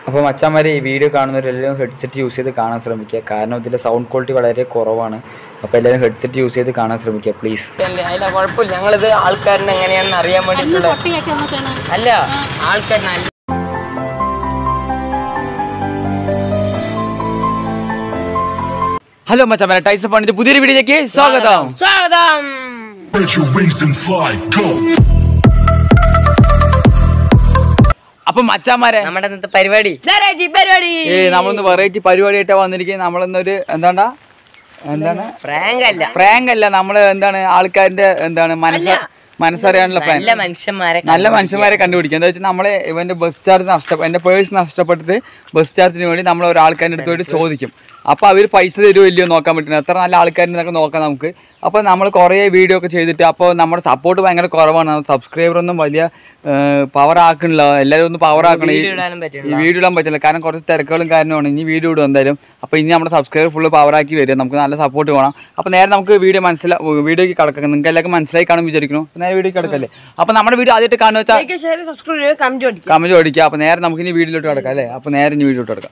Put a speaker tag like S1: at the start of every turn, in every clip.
S1: അപ്പോൾ മച്ചാന്മാരെ ഈ video കാണുന്നവരെല്ലാം headset use ചെയ്ത് കാണാൻ ശ്രമിക്കുക കാരണം ഇതിൻ്റെ സൗണ്ട് ക്വാളിറ്റി വളരെ കുറവാണ് അപ്പോൾ എല്ലാവരും ഹെഡ്സെറ്റ് യൂസ് ചെയ്ത് കാണാൻ ശ്രമിക്കുക പ്ലീസ്
S2: അതിന്റെ കുഴപ്പമില്ല ഞങ്ങളിത് ആൾക്കാരിന് എങ്ങനെയാണെന്ന് അറിയാൻ വേണ്ടിയിട്ടുള്ള
S3: പൊട്ടിയൊക്കെ നോക്കണം
S2: അല്ല ആൾക്കാർ നല്ല
S1: ഹലോ മച്ചാന്മാരെ ടൈസ് പണിത് പുതിയൊരു വീഡിയോയിലേക്ക് സ്വാഗതം
S2: സ്വാഗതം
S4: Spread your wings and fly, go!
S1: അപ്പം മച്ചാന്മാരെ
S2: നമ്മുടെ ഇന്നത്തെ പരിപാടി പരിപാടി
S1: ഏ നമ്മളൊന്ന് വെറൈറ്റി പരിപാടിയായിട്ടാണ് വന്നിരിക്കുന്നത് നമ്മളിന്നൊരു എന്താണ്ടാ എന്താണ്
S2: പ്രാങ്ക് അല്ല
S1: പ്രാങ്ക് അല്ല നമ്മള് എന്താണ് ആൾക്കാരുടെ എന്താണ് മനസ്സ് മനസ്സറിയാനുള്ള
S2: നല്ല
S1: പ്രാങ്ക്
S2: മനുഷ്യന്മാരെ
S1: നല്ല മനുഷ്യന്മാരെ കണ്ടുപിടിക്കുക എന്താ വെച്ചാൽ നമ്മളെ ഇവന്റെ ബസ് ചാർജ് നഷ്ട എന്റെ പേഴ്സ് നഷ്ടപ്പെട്ടിട്ട് ബസ് ചാർജിന് വേണ്ടി നമ്മൾ ഒരാൾക്കാരുടെ അടുത്ത് പോയിട്ട് ചോദിക്കും അപ്പോൾ അവർ പൈസ തരുമോ ഇല്ലയോ നോക്കാൻ പറ്റുന്നത് എത്ര നല്ല ആൾക്കാരുന്നൊക്കെ നോക്കാം നമുക്ക് അപ്പോൾ നമ്മൾ കുറേ വീഡിയോ ഒക്കെ ചെയ്തിട്ട് അപ്പോൾ നമ്മുടെ സപ്പോർട്ട് ഭയങ്കര കുറവാണ് സബ്സ്ക്രൈബർ ഒന്നും വലിയ പവർ ആക്കണില്ല എല്ലാവരും ഒന്ന് പവർ ആക്കണം ഈ
S2: വീഡിയോ ഇടാനും പറ്റില്ല
S1: ഈ വീഡിയോ ഇടാൻ പറ്റില്ല കാരണം കുറച്ച് തിരക്കുകളും കാരണമാണ് ഇനി വീഡിയോ ഇടും എന്തായാലും അപ്പോൾ ഇനി നമ്മുടെ സബ്സ്ക്രൈബർ ഫുള്ള് പവറാക്കി വരും നമുക്ക് നല്ല സപ്പോർട്ട് വേണം അപ്പോൾ നേരെ നമുക്ക് വീഡിയോ മനസ്സിലാ വീഡിയോക്ക് കിടക്കാം നിങ്ങൾക്ക് എല്ലാവർക്കും മനസ്സിലായി കാണും വിചാരിക്കുന്നു അപ്പോൾ നേരെ വീഡിയോ കിടക്കല്ലേ അപ്പോൾ നമ്മുടെ വീഡിയോ ആദ്യമായിട്ട് കാണുക വെച്ചാൽ
S2: സബ്സ്ക്രൈബ് ചെയ്യുക കമന്റ് അടിക്കുക
S1: കമന്റ് ഓടിക്കുക അപ്പോൾ നേരെ നമുക്ക് ഇനി വീഡിയോയിലോട്ട് കിടക്കാം അല്ലേ അപ്പോൾ നേരെ ഇനി വീഡിയോട്ട് കിടക്കാം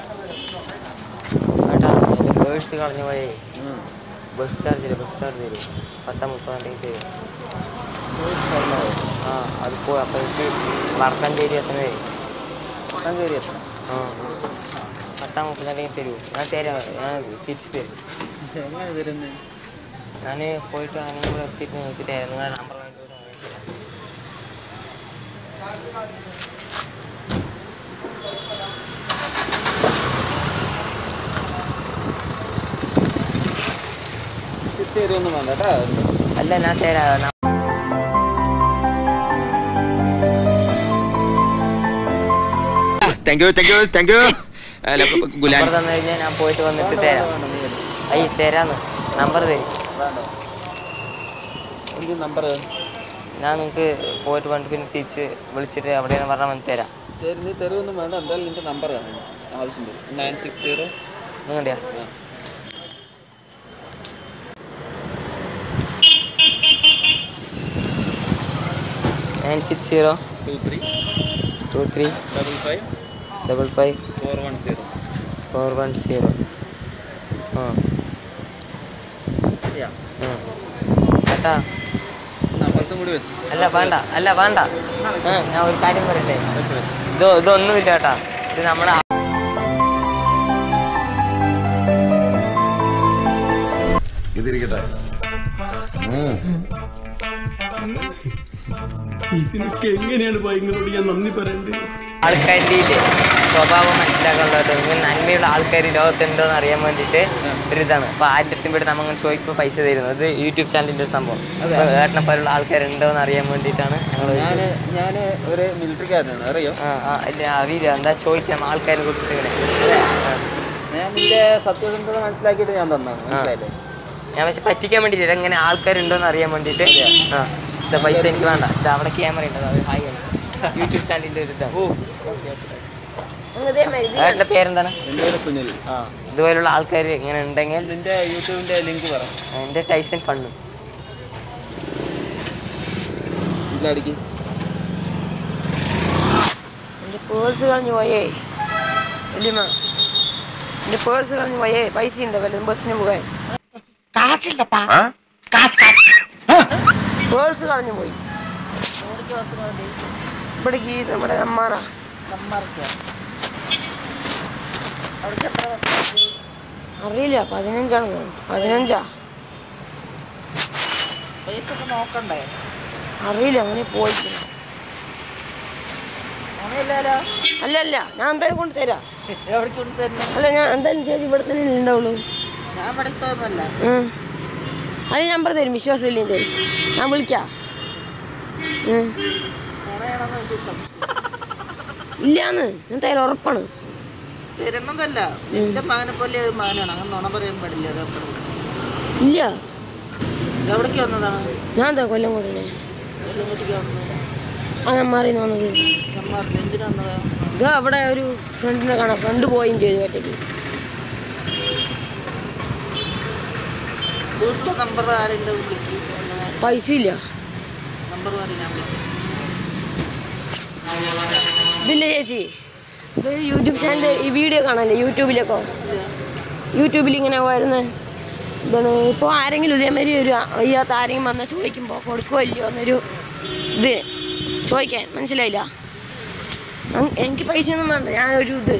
S2: പേഴ്സ് കളഞ്ഞു പോയേ ബസ് ചാർജ് തരും ബസ് ചാർജ് തരും പത്താം മുപ്പതാണ്ടെങ്കിൽ തരും ആ അത് പോയി അപ്പോൾ എനിക്ക് വടക്കാഞ്ചേരി എത്തണേ വടക്കാഞ്ചേരി എത്തണം ആ പത്താം മുപ്പതാണ്ടെങ്കിൽ തരൂ ഞാൻ തരാം ഞാൻ തിരിച്ച് തരും ഞാൻ പോയിട്ട് അങ്ങനെ ഇവിടെ എത്തിയിട്ട് നിങ്ങൾക്ക് തരാം നിങ്ങളുടെ നമ്പർ വേണ്ടി അല്ല ഞാൻ തരാം
S5: thank you thank you thank you അല്ല ഗുലാൻ
S2: നമ്പർ തന്നു കഴിഞ്ഞാൽ ഞാൻ പോയിട്ട് വന്നിട്ട് തരാം അയ്യ തരാന്ന് നമ്പർ തരും
S1: നമ്പർ
S2: ഞാൻ നിങ്ങൾക്ക് പോയിട്ട് വന്നിട്ട് പിന്നെ തിരിച്ച് വിളിച്ചിട്ട് എവിടെയെന്ന് പറഞ്ഞാൽ വന്ന് തരാം
S1: നീ തരുമൊന്നും വേണ്ട എന്തായാലും നിന്റെ നമ്പർ ആവശ്യമുണ്ട് നയൻ സിക്സ് സീറോ
S2: നിങ്ങളുടെയാ nine six zero
S1: two three
S2: two three
S1: double five
S2: double five
S1: four one zero
S2: four one zero ആ ഉം. കേട്ടാ
S1: നമ്പർത്തും കൂടി വെച്ചു
S2: അല്ല വേണ്ട അല്ല വേണ്ട ആ, ഞാൻ ഒരു കാര്യം പറയട്ടെ ഇതോ ഇതൊന്നുമില്ല കേട്ടാ ഇത് നമ്മുടെ
S4: ഇതിരിക്കട്ടെ
S6: ഇതിനൊക്കെ എങ്ങനെയാണ് ഭയങ്കരോട് ഞാൻ നന്ദി പറയേണ്ടത്
S2: ആൾക്കാരുടെ ഇല്ലേ സ്വഭാവം മനസ്സിലാക്കാനുള്ളത് ഇങ്ങനെ നന്മയുള്ള ആൾക്കാർ ലോകത്തുണ്ടോന്ന് അറിയാൻ വേണ്ടിയിട്ട് ഒരു ഇതാണ് അപ്പോൾ ആയിരത്തി ഇവിടെ നമ്മൾ ചോദിക്കുമ്പോൾ പൈസ തരുന്നത് ഇത് യൂട്യൂബ് ചാനലിൻ്റെ ഒരു സംഭവം അപ്പോൾ ഏട്ടനെ പോലുള്ള ആൾക്കാരുണ്ടോന്ന് അറിയാൻ വേണ്ടിയിട്ടാണ് ഞങ്ങൾ
S1: ഞാൻ ഞാൻ ഒരു മിലിറ്ററിക്കാരനാണ് അറിയോ
S2: ആ ആ ഇല്ല അറിയില്ല എന്താ ചോദിക്കാം ആൾക്കാരെ കുറിച്ചിട്ട് ഇങ്ങനെ ആ.
S1: ഞാൻ നിന്റെ സത്യസന്ധത മനസ്സിലാക്കിയിട്ട് ഞാൻ തന്നാണ് മനസ്സിലായില്ലേ
S2: ഞാൻ പക്ഷെ പറ്റിക്കാൻ വേണ്ടിയില്ല ഇങ്ങനെ ആൾക്കാരുണ്ടോന്ന് അറിയാൻ വേണ്ടിയിട്ട് ആ ഇത് പൈസ എനിക്ക് വേണ്ട ഇത് അവിടെ ക്യാമറ ഉണ്ട് അത് ഹായ് യൂട്യൂബ് ചാനലിൻ്റെ ഒരു ഇതാണ് ഏട്ടൻ്റെ പേരെന്താണ്
S1: എൻ്റെ പേര് സുനിൽ
S2: ആ ഇതുപോലുള്ള ആൾക്കാർ ഇങ്ങനെ ഉണ്ടെങ്കിൽ
S1: നിന്റെ യൂട്യൂബിന്റെ ലിങ്ക് പറ
S2: എൻ്റെ ടൈസൺ ഫണ്ട്
S1: ഇതിലടിക്ക്
S7: എൻ്റെ പേഴ്സ് കളഞ്ഞു പോയേ വല്യമ്മ എൻ്റെ പേഴ്സ് കളഞ്ഞു പോയേ പൈസ ഉണ്ടോ വല്ലതും ബസ്സിന് പോകാൻ പേഴ്സ് കളഞ്ഞു പോയി ഇവിടേക്ക് നമ്മുടെ അമ്മാറ അറിയില്ല പതിനഞ്ചാണ് തോന്നുന്നു. പതിനഞ്ചാ അറിയില്ല അങ്ങനെ പോയിട്ടില്ല അല്ല അല്ല ഞാൻ എന്തായാലും കൊണ്ട് തരാം അല്ല ഞാൻ എന്തായാലും ചേച്ചി ഇവിടെ തന്നെ ഉണ്ടാവുള്ളൂ ഉം. അതിന് നമ്പർ തരും വിശ്വാസമില്ലേ തരും ഞാൻ വിളിക്കാം ഉം. ഇല്ലാന്ന് ഞാൻ തരാം ഉറപ്പാണ്
S8: തരണതല്ല എന്റെ മകനെ പോലെ ഒരു മകനാണ് അങ്ങനെ നുണ പറയാൻ പാടില്ല അത് അപ്പുറം.
S7: ഇല്ല
S8: എവിടേക്ക് വന്നതാണ്
S7: ഞാൻ എന്താ കൊല്ലം കൊണ്ടേ
S8: വെള്ളംകുട്ടിക്ക് വന്നത്
S7: ആ ഞാൻ മാറി വന്നത്
S8: നമ്മ എന്തിനാ വന്നതാ
S7: ഇത് അവിടെ ഒരു ഫ്രണ്ടിനെ കാണാം ഫ്രണ്ട് പോയും ചെയ്തു ഒറ്റയ്ക്ക്
S8: വീട്ടിലെ നമ്പർ ആരെങ്കിലും വിളിക്കും അങ്ങനെ
S7: പൈസ ഇല്ല
S8: നമ്പർ മാറി ഞാൻ വിളിക്കും
S7: ഇതില്ല ചേച്ചി ഇത് യൂട്യൂബ് ചാനൽ ഈ വീഡിയോ കാണാല്ലേ യൂട്യൂബിലൊക്കെ യൂട്യൂബിൽ ഇങ്ങനെ വരുന്ന ഇതാണ് ഇപ്പോൾ ആരെങ്കിലും ഇതേമാതിരി ഒരു വയ്യാത്ത ആരെങ്കിലും വന്നാൽ ചോദിക്കുമ്പോൾ കൊടുക്കുമോ ഇല്ലയോ എന്നൊരു ഇത് ചോദിക്കാൻ മനസ്സിലായില്ല അങ് എനിക്ക് പൈസ ഒന്നും വേണ്ട ഞാൻ ഒരു ഇത്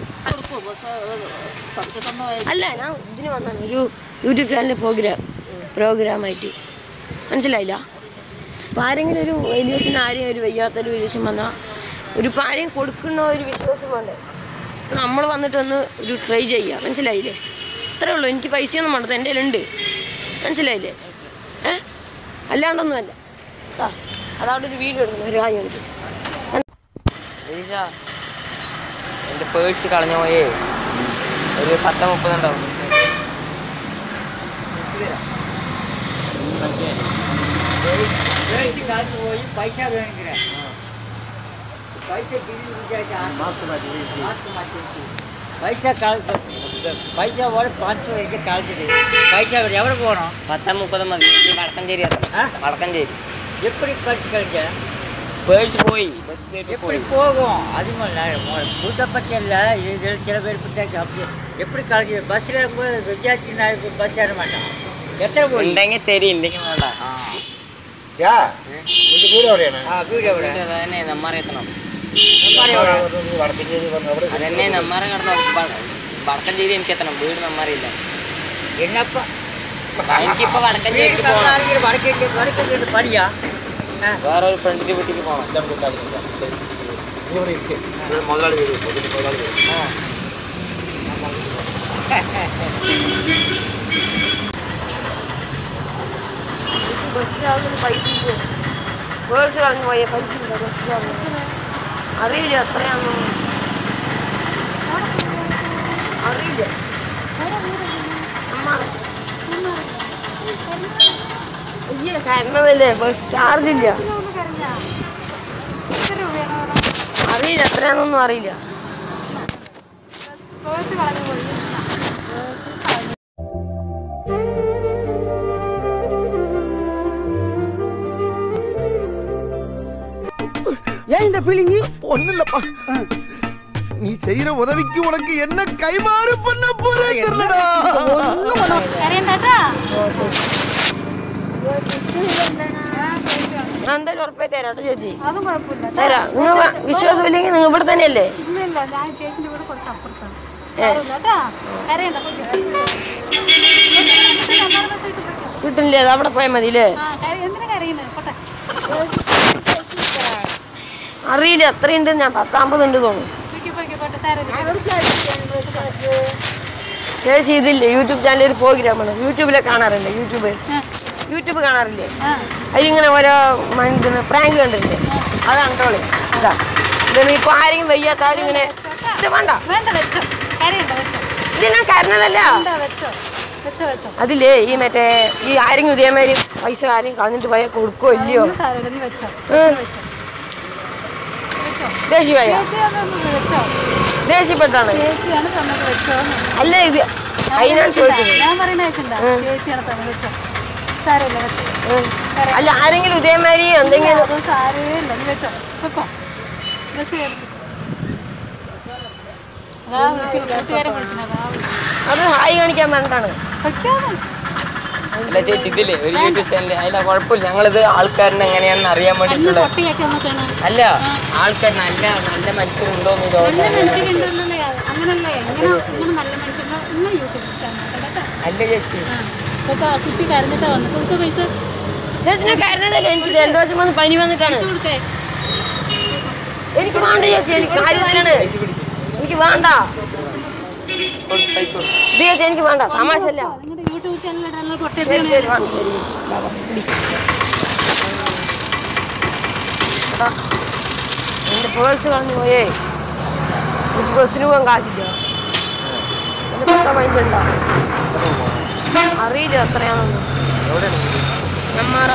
S7: അല്ല ഞാൻ ഇതിന് വന്നാണ് ഒരു യൂട്യൂബ് ചാനൽ പ്രോഗ്രാം പ്രോഗ്രാമായിട്ട് മനസ്സിലായില്ല അപ്പോൾ ആരെങ്കിലും ഒരു വലിയസിന് ആരെയും ഒരു വയ്യാത്തൊരു വലിയസം വന്നാൽ ഒരു ഇപ്പം ആരെയും കൊടുക്കുന്ന ഒരു വിശ്വാസം വേണ്ടേ നമ്മൾ വന്നിട്ടൊന്ന് ഒരു ട്രൈ ചെയ്യുക മനസ്സിലായില്ലേ അത്രേ ഉള്ളൂ എനിക്ക് പൈസയൊന്നും വേണ്ടത് എൻ്റെ കയ്യിലുണ്ട് മനസ്സിലായില്ലേ ഏ അല്ലാണ്ടൊന്നുമല്ല ആ അതവിടെ ഒരു വീഡിയോ എടുക്കുന്നു ഒരു കാര്യം ഉണ്ട്
S2: രതീഷ എൻ്റെ പേഴ്സ് കളഞ്ഞു പോയേ ഒരു പത്ത് മുപ്പതുണ്ടാവും
S3: പൈസ ഓരോ പാൻസ് എനിക്ക് കാണിച്ചിട്ട് പൈസ എവിടെ എവിടെ പോകണം
S2: പത്ത് മുപ്പത് മതി എനിക്ക് വടക്കഞ്ചേരി എത്തണം വടക്കഞ്ചേരി
S3: எப்படி பறிச்சு கிடைக்க
S2: പേഴ്സ് പോയി ബസ് കയറ്റി
S3: எப்படி
S2: പോയി
S3: போகும் அது கூட்ட பற்றி இல்லை இது சில பேர் பிடிச்சாக்க அப்படி எப்படி கலக்கி பஸ்ஸில் இருக்கும்போது வித்தியாசி நாளைக்கு பஸ் ஏற மாட்டான் எத்தனை போய்
S2: ഉണ്ടെങ്കിൽ തരി ഇല്ലെങ്കിൽ വേണ്ട
S9: യാ നിന്റെ വീട് എവിടെയാണ്
S3: ആ വീട് എവിടെ
S2: അതന്നെ നമ്മാരെ എത്തണം
S3: നമ്മാരെ എവിടെ?
S9: വടക്കഞ്ചേരി വന്ന് അവിടെ
S2: അതന്നെ നമ്മാരെ കിടന്ന വടക്കഞ്ചേരി എനിക്ക് എത്തണം വീട് നമ്മാറിയില്ല
S3: என்னப்பா
S2: എനിക്കിപ്പോ വടക്കഞ്ചേരിക്ക് പോകണം
S3: நாளைக்கு வடக்கே வடக்கே படியா
S2: വേറെ ഒരു ഫ്രണ്ടിന്റെ വീട്ടിലേക്ക് പോകണം
S9: നമുക്ക് ഉണ്ടാക്കുന്നില്ല. നീ ഇവിടെ ഇരിക്ക്. ഇവിടെ മുതലാളി വരും മുതലാളി മുതലാളി വരും
S7: ബസ് ചാർജിന് പൈസ ഇല്ല. പേഴ്സ് കളഞ്ഞു പോയ പൈസ ഇല്ല ബസ് ചാർജിന് അറിയില്ല എത്രയാണെന്ന് അറിയില്ല അമ്മ അയ്യേ കരണതല്ലേ ബസ് ചാർജ് ഇല്ല അറിയില്ല എത്രയാണെന്നൊന്നും അറിയില്ല
S10: ஏன் இந்த ஃபீலிங் ஒண்ணும் இல்லப்பா நீ செய்யற உதவிக்கு உனக்கு என்ன கைமாறு பண்ண போறேன் தெரியலடா
S7: ഓ ശരി ഞാൻ എന്തായാലും ഉറപ്പായി തരാം കേട്ടോ ചേച്ചി
S11: അതും കുഴപ്പമില്ല
S7: തരാം നിങ്ങൾ വിശ്വാസമില്ലെങ്കിൽ നിങ്ങൾ ഇവിടെ തന്നെയല്ലേ
S11: ഇല്ലില്ല ഞാൻ ചേച്ചിന്റെ വീട് കുറച്ച് അപ്പുറത്താണ് സാരമില്ല കേട്ടാ കരയണ്ട പോയി ചേച്ചി.
S7: കിട്ടില്ലേ അത് അവിടെ പോയാൽ മതി അല്ലേ
S11: ആ, കര- എന്തിനാ കരയുന്നത് പോട്ടെ
S7: അറിയില്ല എത്രയുണ്ട് ഞാൻ പത്താമ്പത് ഉണ്ട് തോന്നുന്നു
S11: പോയിക്കോ, പോയിക്കോ, പോട്ടെ സാരമില്ല
S7: ചേച്ചി ഇതില്ലേ യൂട്യൂബ് ചാനലിൽ ഒരു പ്രോഗ്രാമാണ് യൂട്യൂബിലെ കാണാറുണ്ട് യൂട്യൂബ് യൂട്യൂബ് കാണാറില്ലേ അതിലിങ്ങനെ ഓരോ മനുഷ്യന് പ്രാങ്ക് കണ്ടിട്ടില്ലേ അത് കണ്ടോളെ ഇതാ ഇത് ഇപ്പൊ ആരെങ്കിലും വയ്യാത്ത ആരും ഇങ്ങനെ ഇത് വേണ്ട
S11: വേണ്ട വെച്ചോ കരയണ്ട വെച്ചോ
S7: ഇത് ഞാൻ കരുന്നതല്ല
S11: വേണ്ട വെച്ചോ വെച്ചോ വെച്ചോ
S7: അതില്ലേ ഈ മറ്റേ ഈ ആരെങ്കിലും ഇതേമാതിരി പൈസ ആരെയും കളഞ്ഞിട്ട് പോയാൽ കൊടുക്കോ ഇല്ലയോ
S11: ഒന്നും സാരമില്ല നീ വെച്ചോ
S7: ഏ.
S11: വെച്ചോ വെച്ചോ
S7: ദേഷ്യമായ
S11: ചേച്ചി അതൊന്ന് വെച്ചോ
S7: ദേഷ്യപ്പെട്ടാണ്
S11: ചേച്ചിയാണ് തന്നത് വെച്ചോ
S7: അല്ല ഇത് അതിനാണ് ചോദിച്ചത്
S11: ഞാൻ പറയുന്ന വെച്ചിട്ടുണ്ടോ ചേച്ചിയാണ് തന്നത് വെച്ചോ സാരമില്ല വെച്ചോ
S7: ഉം. അല്ല ആരെങ്കിലും ഇതേമാതിരി എന്തെങ്കിലും
S11: അതും സാരമില്ല നീ വെച്ചോ വെക്കോ ഡ്രസ് കയറി അതാ വിളിക്കുന്നു കൂട്ടുകാരെ വിളിക്കുന്നത് അതാ വിളിക്കുന്നത്.
S7: അത് ഹായ് കാണിക്കാൻ വേണ്ടിട്ടാണ്
S11: വെക്കാതെ
S2: അല്ല ചേച്ചി ഇതില്ലേ ഒരു യൂട്യൂബ് ചാനൽ അതിലെ കുഴപ്പമില്ല ഞങ്ങളിത് ആൾക്കാരിനെ എങ്ങനെയാണെന്ന് അറിയാൻ വേണ്ടിയിട്ടുള്ള
S11: പൊട്ടിയൊക്കെ നോക്കണം
S2: അല്ല ആൾക്കാർ നല്ല നല്ല മനുഷ്യരുണ്ടോന്ന് ഇത്
S11: നല്ല
S2: നോക്കാൻ
S11: മനുഷ്യരുണ്ടല്ലേ അങ്ങനല്ലേ എങ്ങനെ ഇങ്ങനെ നല്ല മനുഷ്യരുണ്ടോ ഇന്ന് യൂട്യൂബിൽ ചാനൽ കേട്ടോ
S2: അല്ല ചേച്ചി
S11: ഇപ്പൊ ആ കുട്ടി കരഞ്ഞിട്ടാ വന്നു കൊടുത്ത പൈസ
S7: ചേച്ചിനെ കരുന്നതല്ലേ എനിക്ക് ജലദോഷം വന്ന് പനി വന്നിട്ടാണ്
S11: കൊടുത്തേ
S7: എനിക്ക് വേണ്ട ചേച്ചി എനിക്ക് കാര്യത്തിലാണ് എനിക്ക് വേണ്ട
S2: പൈസ കൊടുക്കും
S7: ഇത് ചേച്ചി എനിക്ക് വേണ്ട തമാശല്ല
S11: നിങ്ങളുടെ യൂട്യൂബ് ചാനലിൽ പൊട്ടി
S7: ശരി ശരി വേണ്ട ശരി ഇതാ വാ, പിടി. എടാ, എന്റെ പേഴ്സ് കളഞ്ഞു പോയേ എനിക്ക് ബസ്സിന് പോകാൻ കാശില്ല എന്റെ പത്ത മൈൻഡുണ്ടോ അറിയില്ല എത്രയാണെന്ന് നെമ്മാറ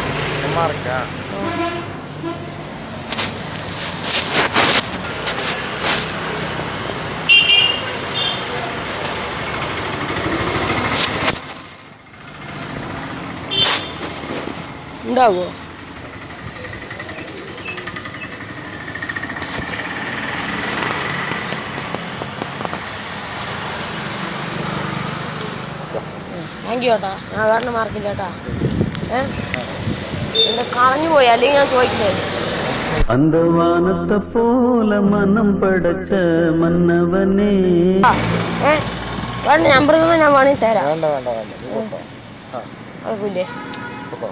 S7: ഉണ്ടാവോ താങ്ക് യു കേട്ടാ ഞാൻ കാരണം മാർക്കില്ല കേട്ടാ ഏ എൻ്റെ കളഞ്ഞു പോയി അല്ലെങ്കിൽ ഞാൻ ചോദിക്കുന്നത്
S12: அந்த வானத்தை போல மனம் படைச்ச மன்னவனே
S7: ഏ വേണ്ട നമ്പർ തന്നെ ഞാൻ വേണമെങ്കിൽ തരാം
S2: വേണ്ട വേണ്ട വേണ്ട നീ പൊക്കോ.
S7: കുഴപ്പമില്ലേ
S2: പൊക്കോ.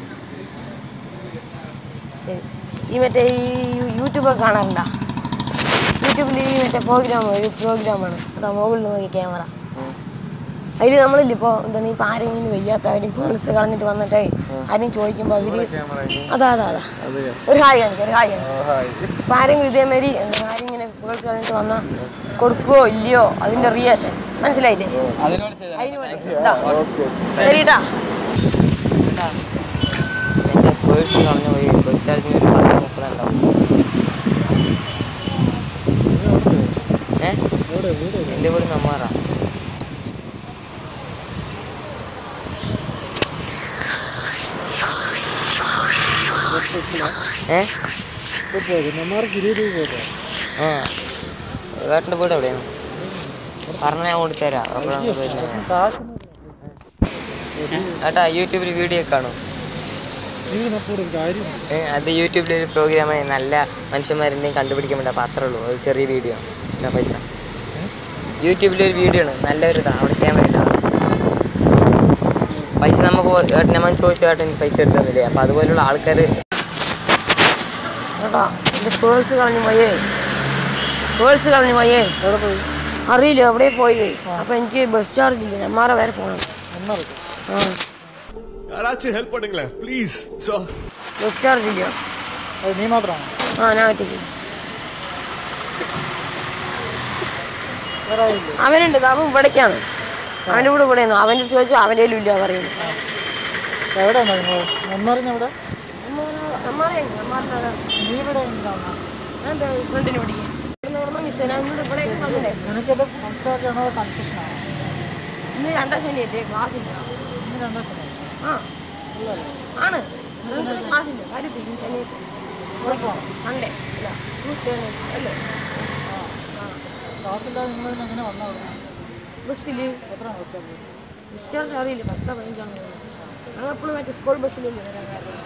S7: ശരി ഈ മറ്റേ ഈ യൂട്യൂബൊക്കെ കാണാറുണ്ടോ യൂട്യൂബിൽ ഈ മറ്റേ പ്രോഗ്രാം ഒരു പ്രോഗ്രാമാണ് അതാ മുകളിൽ നോക്കി ക്യാമറ അതിൽ നമ്മളില്ല ഇപ്പോൾ എന്താണ് ഇപ്പോൾ ആരെങ്കിലും വയ്യാത്ത ആരും പേഴ്സ് കളഞ്ഞിട്ട് വന്നിട്ടേ ആരെയും ചോദിക്കുമ്പോൾ അവർ അതാ അതാ അതാ ഒരു ഹായ് കാണിക്കും ഒരു ഹായ് കാണിക്കും ഇപ്പം ആരെങ്കിലും ഇതേമാതിരി എന്താ ആരും ഇങ്ങനെ പേഴ്സ് കളഞ്ഞിട്ട് വന്നാൽ കൊടുക്കുവോ ഇല്ലയോ അതിൻ്റെ റിയാക്ഷൻ മനസ്സിലായില്ലേ
S1: അതിനോട് ചെയ്താൽ
S7: അതിന് വേണ്ടി ഇതാ. ശരിട്ടാ
S2: എൻ്റെ പേഴ്സ് കളഞ്ഞു പോയി ബസ് ചാർജിന് ഒരു പത്ത് മുപ്പതുണ്ടാവും ഏ എൻ്റെ വീട് നമ്മാറാ ഏ ആ ഏട്ടൻ്റെ വീട് എവിടെയാണ് പറഞ്ഞ ഞാൻ കൊടുത്തരാം അപ്പോഴാണ് വരുന്നത് ഏട്ടാ യൂട്യൂബിൽ വീഡിയോ കാണും ഏ, അത് യൂട്യൂബിൽ ഒരു പ്രോഗ്രാമായി നല്ല മനുഷ്യന്മാരെന്തെങ്കിലും കണ്ടുപിടിക്കാൻ വേണ്ടി അപ്പോൾ അത്രേ ഉള്ളൂ അത് ചെറിയ വീഡിയോ ഇതാ പൈസ യൂട്യൂബിൽ ഒരു വീഡിയോ ആണ് നല്ലൊരു ഇതാണ് അവിടെ ക്യാമറ ഇട്ടാണ് പൈസ നമുക്ക് ഏട്ടനമ്മ ചോദിച്ചു ഏട്ടൻ എനിക്ക് പൈസ എടുത്തു തന്നില്ലേ അപ്പോൾ അതുപോലുള്ള ആൾക്കാർ
S7: കേട്ടോ എൻ്റെ പേഴ്സ് കളഞ്ഞു പോയേ പേഴ്സ് കളഞ്ഞു പോയേ അറിയില്ല എവിടെ പോയി അപ്പം എനിക്ക് ബസ് ചാർജ് ഇല്ല നമ്മാറ വരെ പോകണം ആ
S6: யாராச்சும் ஹெல்ப் பண்ணுங்களேன் ப்ளீஸ் ஸோ
S7: ബസ് ചാർജ് ഇല്ല
S3: നീ മാത്രമാണോ
S7: ആ ഞാൻ ഒറ്റയ്ക്ക് അവനുണ്ട് അവൻ ഇവിടേക്കാണ് അവൻ്റെ കൂടെ ഇവിടെയാണ് അവൻ്റെ അടുത്ത് ചോദിച്ചു അവൻ്റെ കയ്യിലും ഇല്ല പറയുന്നു
S3: എവിടെ നിങ്ങൾ ഒന്നറിഞ്ഞ എവിടെ
S7: നീ ഇവിടെ ഫ്രണ്ടിന് പിടിക്കാൻ
S3: നിനക്കത് പഞ്ചായത്താണോ കൺസെഷനാണോ
S7: ഇന്ന് രണ്ടാം ശനിയല്ലേ ക്ലാസ് ഇല്ല
S3: ഇന്ന് രണ്ടാം ശനിയാഴ്ച
S7: ആ ആണ് ക്ലാസ് ഇല്ല കാര്യത്തിൽ ശനി സൺഡേ അല്ല ട്യൂസ്ഡേ അല്ലേ
S3: ക്ലാസ്സില്ലാതെ നിങ്ങൾ എങ്ങനെ വന്നാ അവിടെ
S7: ബസ്സിൽ
S3: എത്ര ബസ്
S7: ഡിസ്ചാർജ് അറിയില്ല പത്താ പതിനഞ്ചാണ് ഞങ്ങൾ എപ്പോഴും മറ്റേ സ്കൂൾ ബസ്സിലല്ലേ വരാൻ കാരണം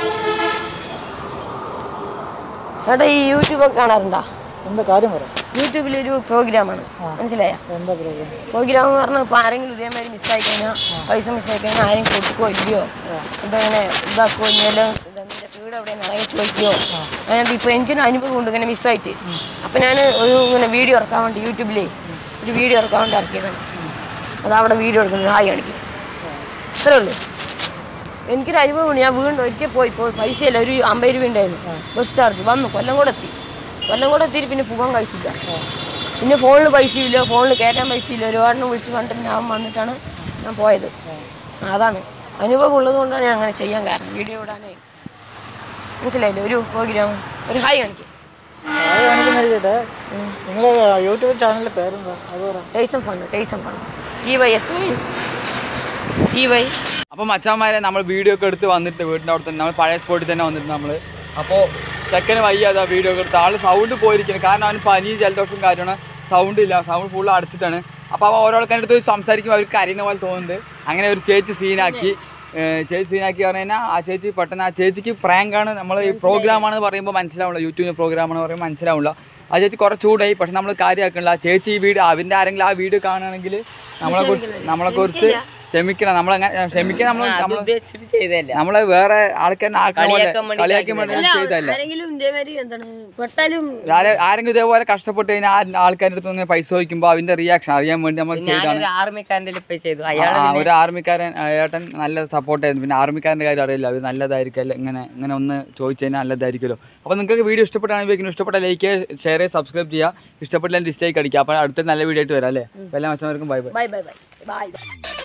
S7: ചേട്ടാ ഈ യൂട്യൂബൊക്കെ കാണാറുണ്ടോ
S3: എന്താ കാര്യം പറയാം
S7: യൂട്യൂബിലൊരു പ്രോഗ്രാമാണ് മനസ്സിലായ
S3: എന്താ പ്രോഗ്രാം
S7: പ്രോഗ്രാം എന്ന് പറഞ്ഞാൽ ഇപ്പോൾ ആരെങ്കിലും ഇതേമാതിരി മിസ്സായി കഴിഞ്ഞാൽ പൈസ മിസ്സായി കഴിഞ്ഞാൽ ആരും കൊടുക്കുകയോ ഇല്ലയോ ഇതങ്ങനെ ഇതാക്കുകയോ ഇനിയെല്ലാം നിന്റെ വീട് എവിടെയാണ് അങ്ങനെ ചോദിക്കുകയോ അങ്ങനെ ഇപ്പോൾ എനിക്കൊരു അനുഭവം ഉണ്ട് ഇങ്ങനെ മിസ്സായിട്ട് അപ്പം ഞാൻ ഒരു ഇങ്ങനെ വീഡിയോ ഇറക്കാൻ വേണ്ടി യൂട്യൂബിലേ ഒരു വീഡിയോ ഇറക്കാൻ വേണ്ടി ഇറക്കിയതാണ് അത് അവിടെ വീഡിയോ എടുക്കുന്നത് ഹായ് കാണിക്കും ഇത്രേ ഉള്ളൂ എനിക്കൊരു അനുഭവമുണ്ട് ഞാൻ വീണ്ടും ഒരിക്കൽ പോയി പോയി പൈസയില്ല ഒരു അമ്പത് രൂപ ഉണ്ടായിരുന്നു ബസ് ചാർജ് വന്നു കൊല്ലം കൂടെ എത്തി കൊല്ലം കൂടെ എത്തിയിട്ട് പിന്നെ പോകാൻ കഴിച്ചില്ല പിന്നെ ഫോണിൽ പൈസയില്ല ഫോണിൽ കയറ്റാൻ പൈസയില്ല ഒരുപാടിനെ വിളിച്ച് കണ്ടിട്ട് പിന്നെ അവൻ വന്നിട്ടാണ് ഞാൻ പോയത് അതാണ് അനുഭവം ഉള്ളത് കൊണ്ടാണ് ഞാൻ അങ്ങനെ ചെയ്യാൻ കാരണം വീഡിയോ ഇടാനേ മനസ്സിലായില്ലേ ഒരു പ്രോഗ്രാം ഒരു ഹായ് കാണിക്കും
S3: അത് കാണിക്കുന്നിരിക്കട്ടെ നിങ്ങൾ യൂട്യൂബ് ചാനലിൻ്റെ പേരെന്താ അത് പറ
S7: ടേസം ഫണ്ട് ടേസം ഫണ്ട് T Y S Y T Y
S1: അപ്പോൾ മച്ചാന്മാരെ നമ്മൾ വീഡിയോ ഒക്കെ എടുത്ത് വന്നിട്ട് വീടിൻ്റെ അവിടെ തന്നെ നമ്മൾ പഴയ സ്പോട്ടിൽ തന്നെ വന്നിട്ട് നമ്മൾ അപ്പോൾ ചെക്കന് വയ്യാതെ വീഡിയോ ഒക്കെ എടുത്ത് ആൾ സൗണ്ട് പോയിരിക്കുന്നത് കാരണം അവന് പനി ജലദോഷം കാര്യമാണ് സൗണ്ട് ഇല്ല സൗണ്ട് ഫുള്ള് അടച്ചിട്ടാണ് അപ്പോൾ അവൻ ഓരോ ആൾക്കാരുടെ അടുത്ത് സംസാരിക്കുമ്പോൾ അവർക്ക് കരയുന്ന പോലെ തോന്നുന്നുണ്ട് അങ്ങനെ ഒരു ചേച്ചി സീനാക്കി ഏഹ് ചേച്ചി സീനാക്കി പറഞ്ഞു കഴിഞ്ഞാൽ ആ ചേച്ചി പെട്ടെന്ന് ആ ചേച്ചിക്ക് പ്രാങ്കാണ് നമ്മൾ ഈ പ്രോഗ്രാമാണെന്ന് പറയുമ്പോൾ മനസ്സിലാവില്ല യൂട്യൂബ് പ്രോഗ്രാമാണെന്ന് പറയുമ്പോൾ മനസ്സിലാവില്ല ആ ചേച്ചി കുറച്ച് ചൂടായി പക്ഷെ നമ്മൾ കാര്യമാക്കണില്ല ആ ചേച്ചി ഈ വീഡിയോ അവൻ്റെ ആരെങ്കിലും ആ വീഡിയോ കാണുകയാണെങ്കിൽ നമ്മളെ കുറിച്ച് നമ്മളെ കുറിച്ച് ക്ഷമിക്കണം നമ്മളങ്ങനെ ക്ഷമിക്കണം നമ്മൾ നമ്മൾ
S2: ഉദ്ദേശിച്ചിട്ട് ചെയ്തതല്ല
S1: നമ്മളെ വേറെ ആൾക്കാരെ ആക്കുന്ന പോലെ
S2: കളിയാക്കാൻ വേണ്ടി
S1: കളിയാക്കാൻ വേണ്ടി ഞാൻ ചെയ്തല്ല
S7: ആരെങ്കിലും ഇതേമാതിരി എന്താണ് പെട്ടാലും
S1: ആരെ- ആരെങ്കിലും ഇതേപോലെ കഷ്ടപ്പെട്ട് കഴിഞ്ഞാൽ ആ ആൾക്കാരുടെ അടുത്ത് നിന്ന് പൈസ ചോദിക്കുമ്പോൾ അവന്റെ റിയാക്ഷൻ അറിയാൻ വേണ്ടി നമ്മൾ ചെയ്താണ്
S2: ഞാനൊരു ആർമിക്കാരൻ്റെ ഇപ്പൊ ചെയ്തു
S1: ആ,
S2: അയാൾ
S1: ഒരു ആർമിക്കാരൻ ആ, ഏട്ടൻ നല്ല സപ്പോർട്ടായിരുന്നു പിന്നെ ആർമിക്കാരൻ്റെ കാര്യം അറിയില്ല അത് നല്ലതായിരിക്കും അല്ല ഇങ്ങനെ ഇങ്ങനെ ഒന്ന് ചോദിച്ചു കഴിഞ്ഞാൽ നല്ലതായിരിക്കുമല്ലോ അപ്പോൾ നിങ്ങൾക്ക് വീഡിയോ ഇഷ്ടപ്പെട്ടാണെങ്കിൽ ഉപയോഗിക്കുന്നു ഇഷ്ടപ്പെട്ട ലൈക്ക് ചെയ്യുക ഷെയർ ചെയ്യുക സബ്സ്ക്രൈബ് ചെയ്യുക ഇഷ്ടപ്പെട്ടില്ല ഡിസ്ലൈക്ക് അടിക്കുക അപ്പോൾ അടുത്ത നല്ല വീഡിയോ ആയിട്ട് വരാം അല്ലേ എല്ലാ മച്ചന്മാർക്കും bye bye
S7: bye bye bye by